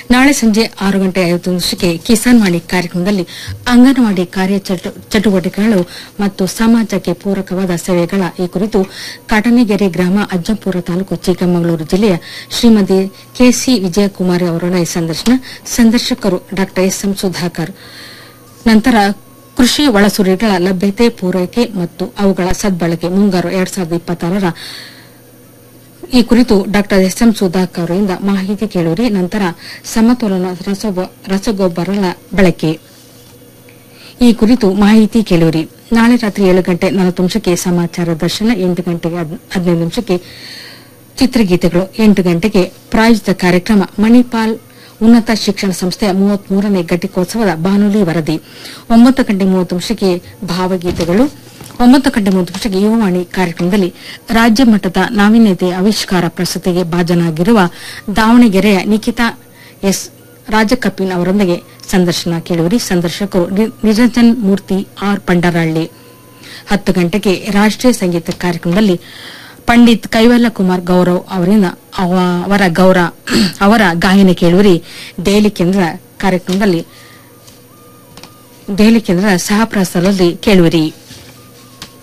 ನಾಳೆ ಸಂಜೆ ಆರು ಗಂಟೆ ಐವತ್ತು ನಿಮಿಷಕ್ಕೆ ಕಿಸಾನ್ ವಾಣಿ ಕಾರ್ಯಕ್ರಮದಲ್ಲಿ ಅಂಗನವಾಡಿ ಕಾರ್ಯ ಚಟು- ಚಟುವಟಿಕೆಗಳು ಮತ್ತು ಸಮಾಜಕ್ಕೆ ಪೂರಕವಾದ ಸೇವೆಗಳ ಈ ಕುರಿತು ಕಾಟನಗೆರೆ ಗ್ರಾಮ ಅಜ್ಜಂಪುರ ತಾಲೂಕು ಚಿಕ್ಕಮಗಳೂರು ಜಿಲ್ಲೆಯ ಶ್ರೀಮತಿ ಕೆಸಿ ವಿಜಯಕುಮಾರಿ ಅವರೊಡನೆ ಸಂದರ್ಶನ ಸಂದರ್ಶಕರು ಡಾ ಎಸ್ ಎಂ ಸುಧಾಕರ್ ನಂತರ ಕೃಷಿ ಒಳಸುರಿಗಳ ಲಭ್ಯತೆ ಪೂರೈಕೆ ಮತ್ತು ಅವುಗಳ ಸದ್ಬಳಕೆ ಮುಂಗಾರು ಎರಡ್ ಸಾವಿರದ ಇಪ್ಪತ್ತಾರರ ಈ ಕುರಿತು ಡಾಕ್ಟರ್ ಎಸ್ ಎಂ ಸುಧಾಕರ್ ಅವರಿಂದ ಮಾಹಿತಿ ಕೇಳುವರಿ ನಂತರ ಸಮತೋಲನ ರಸಗೊ- ರಸಗೊಬ್ಬರಗಳ ಬಳಕೆ ಈ ಕುರಿತು ಮಾಹಿತಿ ಕೇಳುವರಿ ನಾಳೆ ರಾತ್ರಿ ಏಳು ಗಂಟೆ ನಲವತ್ತು ನಿಮಿಷಕ್ಕೆ ಸಮಾಚಾರ ದರ್ಶನ ಎಂಟು ಗಂಟೆಗೆ ಹದ್- ಹದಿನೈದು ನಿಮಿಷಕ್ಕೆ ಚಿತ್ರಗೀತೆಗಳು ಎಂಟು ಗಂಟೆಗೆ ಪ್ರಾಯೋಜಿತ ಕಾರ್ಯಕ್ರಮ ಮಣಿಪಾಲ್ ಉನ್ನತ ಶಿಕ್ಷಣ ಸಂಸ್ಥೆಯ ಮೂವತ್ಮೂರನೇ ಘಟಿಕೋತ್ಸವದ ಬಾನುಲಿ ವರದಿ ಒಂಬತ್ತು ಗಂಟೆ ಮೂವತ್ತು ನಿಮಿಷಕ್ಕೆ ಭಾವಗೀತೆಗಳು ಒಂಬತ್ತು ಗಂಟೆ ಮೂವತ್ತು ನಿಮಿಷಕ್ಕೆ ಯುವವಾಣಿ ಕಾರ್ಯಕ್ರಮದಲ್ಲಿ ರಾಜ್ಯ ಮಟ್ಟದ ನಾವೀನ್ಯತೆ ಆವಿಷ್ಕಾರ ಪ್ರಶಸ್ತಿಗೆ ಭಾಜನಾಗಿರುವ ದಾವಣಗೆರೆಯ ನಿಖಿತಾ ಎಸ್ ರಾಜಕಪ್ಪಿನ್ ಅವರೊಂದಿಗೆ ಸಂದರ್ಶನ ಕೇಳುವರಿ ಸಂದರ್ಶಕರು ನಿ- ನಿರಂಜನ್ ಮೂರ್ತಿ ಆರ್ ಪಂಡರಹಳ್ಳಿ ಹತ್ತು ಗಂಟೆಗೆ ರಾಷ್ಟ್ರೀಯ ಸಂಗೀತ ಕಾರ್ಯಕ್ರಮದಲ್ಲಿ ಪಂಡಿತ್ ಕೈವಲ್ಯ ಕುಮಾರ್ ಗೌರವ್ ಅವರಿಂದ ಅವ- ಅವರ ಗೌರ ಅವರ ಗಾಯನ ಕೇಳುವರಿ ದೆಹಲಿ ಕೇಂದ್ರ ಕಾರ್ಯಕ್ರಮದಲ್ಲಿ ದೆಹಲಿ ಕೇಂದ್ರ ಸಹ ಪ್ರಸಾರದಲ್ಲಿ ಕೇಳುವರಿ